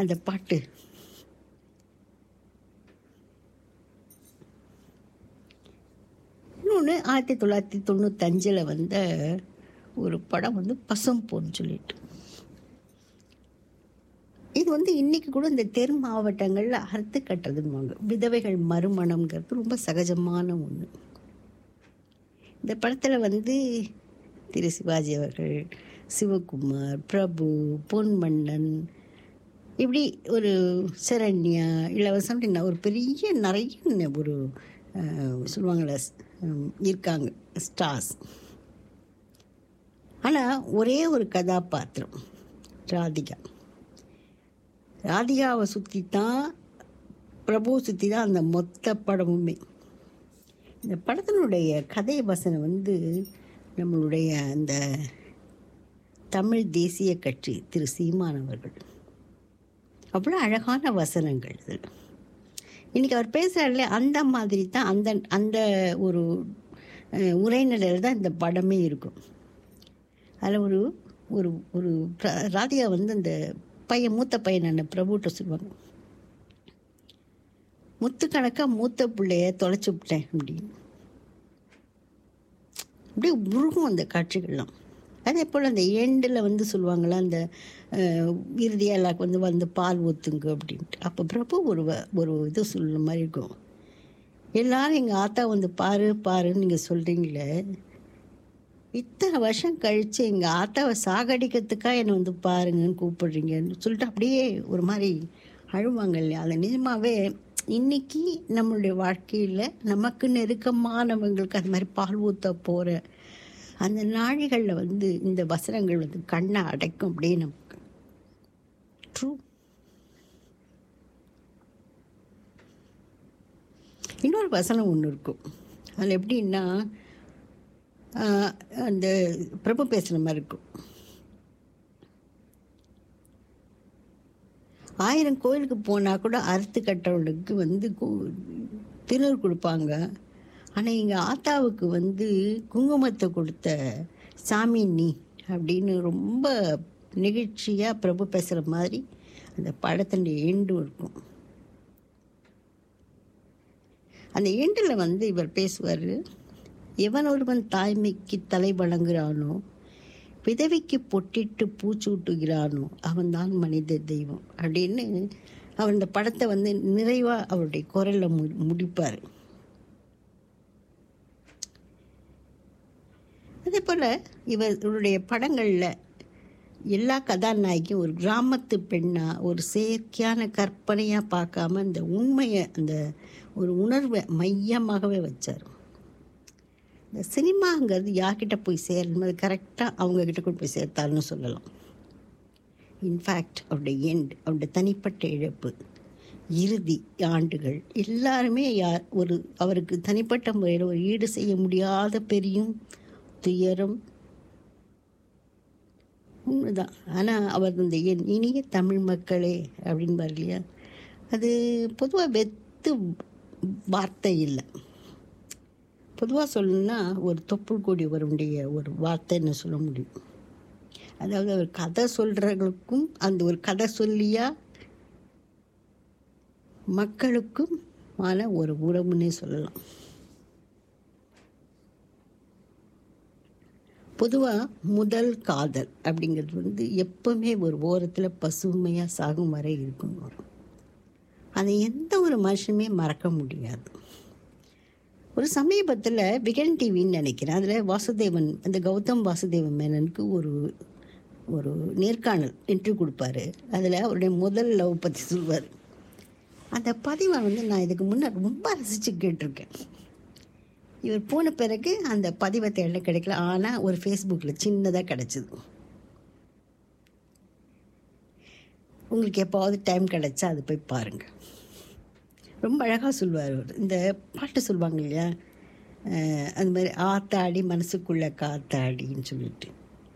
அந்த பாட்டு இன்னொன்று ஆயிரத்தி தொள்ளாயிரத்தி தொண்ணூத்தஞ்சில் வந்த ஒரு படம் வந்து பசும்பொன்னு சொல்லிட்டு இது வந்து இன்னைக்கு கூட இந்த தென் மாவட்டங்களில் அறுத்து கட்டுறதுன்னுவாங்க விதவைகள் மறுமணம்ங்கிறது ரொம்ப சகஜமான ஒன்று இந்த படத்தில் வந்து திரு சிவாஜி அவர்கள் சிவகுமார் பிரபு பொன்மன்னன் இப்படி ஒரு சரண்யா இளவரசம் அப்படின்னு ஒரு பெரிய நிறைய ஒரு அஹ், சொல்லுவாங்கள்ல உம், இருக்காங்க ஸ்டார்ஸ் ஆனால் ஒரே ஒரு கதாபாத்திரம் ராதிகா ராதிகாவை சுற்றி தான் பிரபு சுற்றி தான் அந்த மொத்த படமுமே இந்த படத்தினுடைய கதை வசனம் வந்து நம்மளுடைய அந்த தமிழ் தேசிய கட்சி திரு சீமான் அவர்கள் அவ்வளோ அழகான வசனங்கள் இதில் இன்றைக்கி அவர் பேசுகிறாருல அந்த மாதிரி தான் அந்த அந்த ஒரு அஹ், உரைநடையில் தான் இந்த படமே இருக்கும் அதில் ஒரு ஒரு ஒரு ரா- ராதிகா வந்து அந்த பையன் மூத்த பையனான பிரபுட்ட சொல்லுவாங்க முத்துக்கணக்காக மூத்த பிள்ளைய தொலைச்சி விட்டேன் அப்படின்னு அப்படியே உருகும் அந்த காட்சிகள்லாம் அதே போல் அந்த எண்டில் வந்து சொல்லுவாங்களா அந்த இறுதியாக எல்லாருக்கும் வந்து வந்து பால் ஊற்றுங்க அப்படின்ட்டு அப்போ பிரபு ஒரு வ- ஒரு இது சொல்லுற மாதிரி இருக்கும் எல்லாரும் எங்கள் ஆத்தா வந்து பாரு பாருன்னு நீங்கள் சொல்கிறீங்களே இத்தனை வருஷம் கழித்து எங்கள் ஆத்தாவை சாகடிக்கிறதுக்காக என்னை வந்து பாருங்கன்னு கூப்பிடுறீங்கன்னு சொல்லிட்டு அப்படியே ஒரு மாதிரி அழுவாங்க இல்லையா அதை நிஜமாவே இன்னைக்கு நம்மளுடைய வாழ்க்கையில் நமக்கு நெருக்கமானவங்களுக்கு அது மாதிரி பால் ஊற்ற போகிற அந்த நாழிகளில் வந்து இந்த வசனங்கள் வந்து கண்ணை அடைக்கும் அப்படியே நமக்கு ட்ரூ இன்னொரு வசனம் ஒன்று இருக்கும் அதில் எப்படின்னா ஆஹ், அந்த பிரபு பேசுகிற மாதிரி இருக்கும் ஆயிரம் கோயிலுக்கு போனால் கூட அறுத்து கட்டவனுக்கு வந்து கு- திருநூறு கொடுப்பாங்க ஆனால் எங்கள் ஆத்தாவுக்கு வந்து குங்குமத்தை கொடுத்த சாமி நீ அப்படின்னு ரொம்ப நிகழ்ச்சியாக பிரபு பேசுகிற மாதிரி அந்த படத்தினுடைய எண்டும் இருக்கும் அந்த எண்டில் வந்து இவர் பேசுவார் எவன் ஒருவன் தாய்மைக்கு தலை வணங்குறானோ விதவிக்கு பொட்டிட்டு பூச்சூட்டுகிறானோ அவன்தான் மனித தெய்வம் அப்படின்னு அவர் இந்த படத்தை வந்து நிறைவாக அவருடைய குரலில் மு முடிப்பார் அதே போல் இவருடைய படங்களில் எல்லா கதாநாயகியும் ஒரு கிராமத்து பெண்ணாக ஒரு செயற்கையான கற்பனையாக பார்க்காம அந்த உண்மையை அந்த ஒரு உணர்வை மையமாகவே வச்சார் இந்த சினிமாங்கிறது யார்கிட்ட போய் சேரணும் அது கரெக்டாக அவங்கக்கிட்ட கொண்டு போய் சேர்த்தாருன்னு சொல்லலாம் இன்ஃபேக்ட் அவருடைய எண்ட் அவருடைய தனிப்பட்ட இழப்பு இறுதி ஆண்டுகள் எல்லாருமே யார் ஒரு அவருக்கு தனிப்பட்ட முறையில் ஒரு ஈடு செய்ய முடியாத பெரியும் துயரம் உண்மைதான் ஆனால் அவர் இந்த என் இனிய தமிழ் மக்களே அப்படின்பார் இல்லையா அது பொதுவாக வெத்து வார்த்தை இல்லை பொதுவாக சொல்லணும்னா ஒரு தொப்புள் கொடி வரக்கூடிய ஒரு வார்த்தைன்னு சொல்ல முடியும் அதாவது அவர் கதை சொல்கிறவங்களுக்கும் அந்த ஒரு கதை சொல்லியா மக்களுக்கும் ஆன ஒரு உறவுன்னே சொல்லலாம் பொதுவாக முதல் காதல் அப்படிங்கிறது வந்து எப்பவுமே ஒரு ஓரத்தில் பசுமையாக சாகும் வரை இருக்கும் அதை எந்த ஒரு மனுஷனுமே மறக்க முடியாது ஒரு சமீபத்தில் விகன் டிவின்னு நினைக்கிறேன் அதில் வாசுதேவன் அந்த கௌதம் வாசுதேவன் மேனனுக்கு ஒரு ஒரு நேர்காணல் இன்டர்வியூ கொடுப்பாரு அதில் அவருடைய முதல் லவ் பற்றி சொல்வார் அந்த பதிவை வந்து நான் இதுக்கு முன்னே ரொம்ப ரசித்து கேட்டிருக்கேன் இவர் போன பிறகு அந்த பதிவை தேட கிடைக்கல ஆனால் ஒரு ஃபேஸ்புக்கில் சின்னதாக கிடச்சிது உங்களுக்கு எப்போவாவது டைம் கிடைச்சா அது போய் பாருங்கள் ரொம்ப அழகாக சொல்லுவார் அவர் இந்த பாட்டு சொல்லுவாங்க இல்லையா அஹ் அந்த மாதிரி ஆத்தாடி மனசுக்குள்ள காத்தாடின்னு சொல்லிட்டு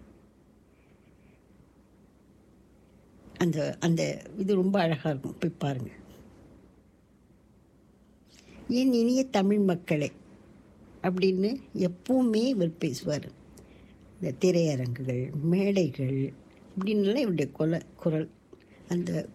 அந்த அந்த இது ரொம்ப அழகாக இருக்கும் போய் பாருங்கள் என் இனிய தமிழ் மக்களே அப்படின்னு எப்பவுமே இவர் பேசுவார் இந்த திரையரங்குகள் மேடைகள் இப்படின்னுலாம் இவருடைய கொலை குரல் அந்த